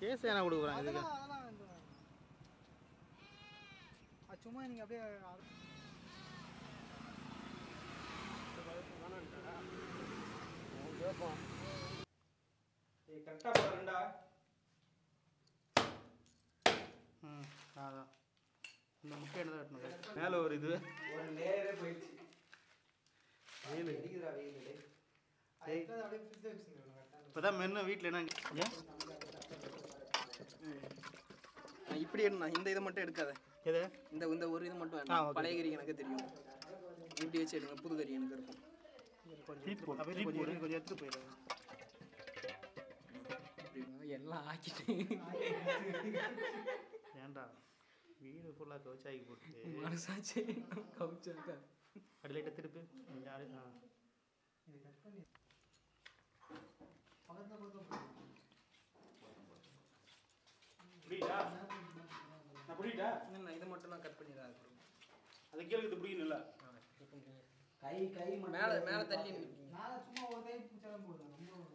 Case என்ன கொடுக்குறான் இதுக்கு அதெல்லாம் அதெல்லாம் இந்த- அது சும்மா நீங்கள் அப்படியே அர- கரெக்டாக போகிறேன்டா ம் அதான் இந்த முட்டை என்ன வெட்டணும் மேலே ஒரு இது ஒரு லேயரே போயிடுச்சு வெயில் அடிக்குதுடா வெயில் அது இருக்கிறது அப்படியே ஃப்ரிட்ஜில் வச்சுருங்க கரெக்டாக இப்போ தான் மென்னு வீட்டில் என்ன ஏன் இப்படி எடுண்ணா இந்த இதை மட்டும் எடுக்காத எது இந்த இந்த ஒரு இது மட்டும் ஆ, வேண்டாம் okay. பழைய கறி எனக்கு தெரியும் இப்படி வச்சு எடுங்க புது கறி எனக்கு இருக்கும் கொஞ்சம் அப்படியே கொஞ்சம் எடுத்து- கொஞ்சம் எடுத்துட்டு போயிடுங்க இப்படி எல்லாம் ஆக்கிட்டு ஏன்டா வீடு ஃபுல்லாக கவுச்சாக்கி போட்டு மனசாச்சு கவுச்சாக்கா அப்படி லைட்டாக திருப்பி கொஞ்சம் அடி- ஆ இது கட் பண்ணி பக்கத்தில் பக்கத்தில் புரியுதா நான் புரியுதா நான் இதை மட்டும் நான் கட் பண்ணிடுறேன் அது அது கீழே இது புரியல கை கை மட்டும் மேலே மேலே தள்ளி நிற்கிங்க மேலே சும்மா ஒரு கை பூச்சாலும் போடுவேன் நம்ம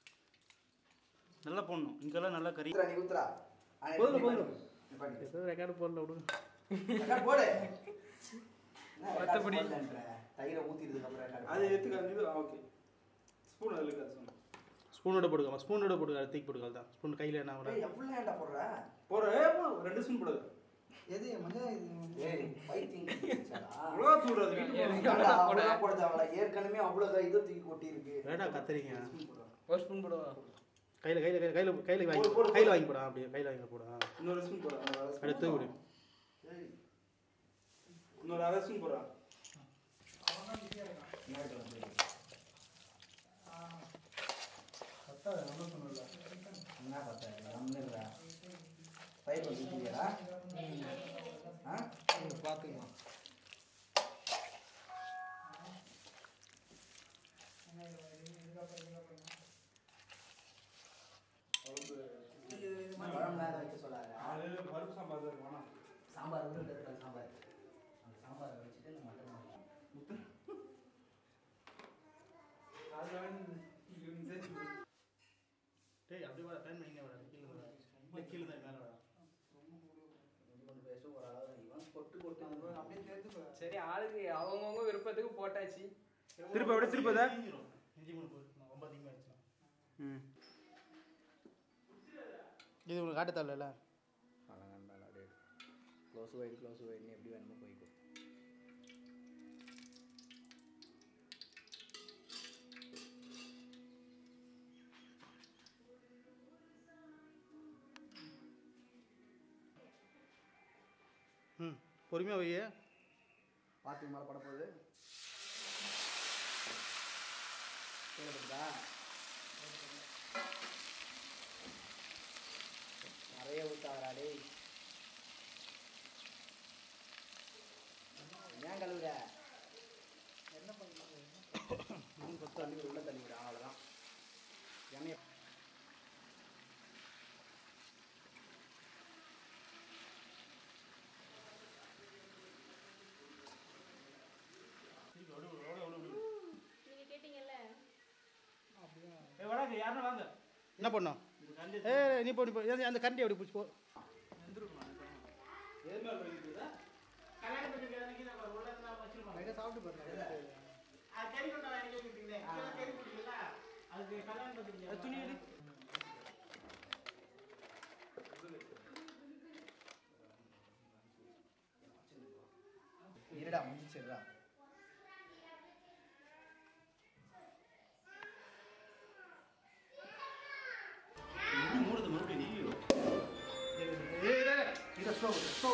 நல்லா போடணும் இங்கெல்லாம் நல்லா கறி ஊத்துறா, நீ ஊத்துறா. ஆ, நீ போதும், பண்ணு. போதும். நீ பண்ணு. ஏதோ ரெக்கார்டு போடல விடுங்க ரெக்கார்ட் போடு. என்ன ரெக்கார்ட் மத்தபடி- போடலன்ற? தயிரை ஊத்திட்டதுக்கு அப்புறம் ரெக்கார்ட் அது போடு. எடுத்துக்க ஓகே ஸ்பூன் அதில் இருக்காது சொன்னேன் ஸ்பூனோட போடுங்க ஸ்பூனோட போடுங்க தூக்கி போடுங்க தான் ஸ்பூன் கையில் என்ன ஏய், வர எவ்வளவு ஏன்டா போடுற? போகிற ரெண்டு ஸ்பூன் போடாது எது மஞ்சள் இது ஏய், பைத்தியம் பிடிச்சிருச்சாடா? அவ்வளோ தூடாது ஏன்டா, அவ்வளவு போட தேவையில்ல. ஏற்கனவே அவ்வளவு இதை தூக்கி கொட்டி இருக்கு வேடா கத்துறீங்க ஒரு ஸ்பூன் போடுவா கையில் கையில் கையில் கையில் வாங்கி போடு, போடு, கையில் வாங்கி போடா அப்படியே கையில் வாங்கி போடா இன்னொரு ஸ்பூன் போடுறேன் அடுத்து விடு ஏய், இன்னொரு அரை ஸ்பூன் போடுறான் பின்னாடி வந்து. பத்தாது நம்ம சொன்னல என்ன பார்த்தா நம்மளுடா தயிர் ஊத்திட்டியாடா? ஆ பார்த்துக்கலாம் குழம்புலாம் எதுவும் வைக்க சொல்லாத. அது பருப்பு சாம்பார் தான் வேணாம் சாம்பார் வந்து இந்த இருக்கிற சாம்பார் அந்த சாம்பாரை வச்சுட்டு இந்த மட்டன் வாங்கலாம். டேய் அப்படியே வர டைம் இங்கே வர கீழே வர இல்லை கீழே தான் மேலே வர கொஞ்சம் பேச ஒரு அளவு இவன் கொட்டு கொட்டு வந்து அப்படியே சேர்த்து போ. சரி ஆளுக்கு அவங்கவுங்க விருப்பத்துக்கு போட்டாச்சு திருப்ப அப்படியே திருப்பதா இஞ்சி மூணு போட்டு ரொம்ப அதிகமாக ஆயிடுச்சு ம் இது உங்களுக்கு காட்ட தேவையில்ல பழங்கான் மேலே அப்படியே க்ளோஸ் ஒயிட் க்ளோஸ் ஒயிட்னு எப்படி வேணுமோ போய்க்கும் ம் பொறுமையாக வையே பாத்தி மேலே பட போகுது கேட்குதா நிறைய ஊத்தாடா டேய் ஏன் கழுவுற என்ன பண்ணுறது மீன் கொத்து தண்ணி உள்ள தள்ளிவிடு அவ்வளோதான் எண்ணெய் நீங்க கேட்டீங்கல்ல ஏ வராங்க யாருன்னா வாங்க என்ன பண்ணோம் ஏ நீ போ நீ போ ஏய், அந்த கரண்டி அப்படி பிடிச்சி போ லைட்டாக சாப்பிட்டு பாருங்க துணி எடு இருடா முடிச்சிடுறா மூடுது மறுபடியும் நீ இதை ஸ்லோ ஸ்லோ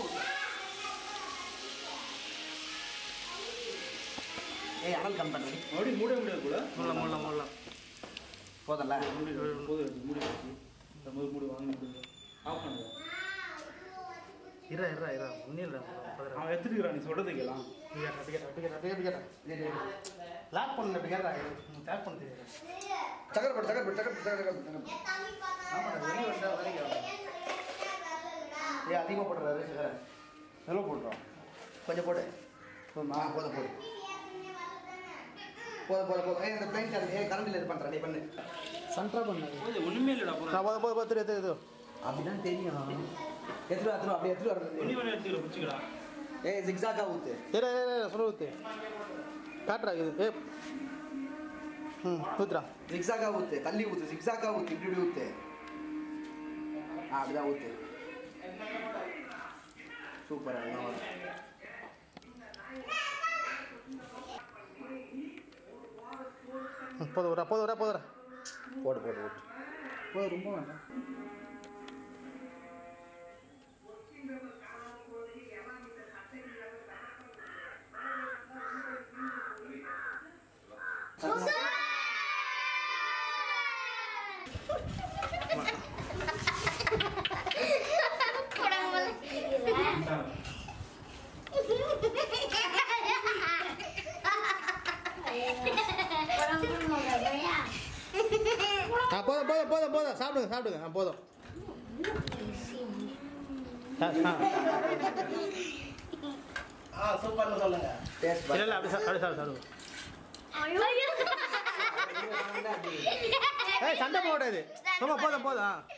ஏய் அனல் கம் பண்ணி மறுபடியும் மூட முடியாது கூட முல்ல முல்ல முல்ல போதல்ல மூடி போது மூடி வச்சு இந்த மாதிரி மூடி வாங்கி ஆஃப் பண்ணுங்க இரா இரா இரா ஒன்றும் இல்லை அவன் எடுத்துக்கிறான் நீ சொல்றது கேட்கலாம் லாக் பண்ணல அப்படி கேட்கறா டேப் பண்ண தெரியாது சக்கரை போடு சக்கரை போடு சக்கரை போடு சக்கரை போடு ஆமாம் வெளியே வந்தா வரைக்கும் ஏய் அதிகமாக போடுறாரு சக்கரை எவ்வளோ போடுறோம் கொஞ்சம் போடு போதுமா போதும் போடு போதும் போதும் போதும் ஏய் இந்த பிளைன் கரண்ட் ஏய் கரண்டில் இது பண்ணுறேன் நீ பண்ணு சன்ட்ரா பண்ணாது ஒன்றுமே இல்லைடா நான் போதும் போதும் தெரியாது தெரியாது அப்படிதான் தெரியும் எத்தனை எத்தனை அப்படியே எத்தனை துணி வர்றது பண்ணி எடுத்துக்கல பிடிச்சிக்கலாம் ஏய் ஜிக்ஸாக்கா ஊத்து ஏற ஏற ஏற சொல்ல ஊத்து காட்டுறா இது ஏ ம் ஊத்துறா ஜிக்ஸாக்கா ஊத்து தள்ளி ஊத்து ஜிக்ஸாக்கா ஊத்து இப்படி இப்படி ஊத்து ஆ அப்படிதான் ஊத்து சூப்பர் அதெல்லாம் வரும் ம், போதும் வரா போதும் வரா போதும் வரா போடு போடு போடு போய் ரொம்ப வேண்டாம் ஆ போதும் போதும் போதும் போதும் சாப்பிடுங்க சாப்பிடுங்க ஆ போதும் ஆ ஆ ஆ சூப்பர்னு சொல்லுங்க டேஸ்ட் இல்லை இல்லை அப்படி சா- அப்படி சாப்பிடு சாப்பிடு ஏய் சண்டை போடாது சும்மா போதும் போதும் ஆ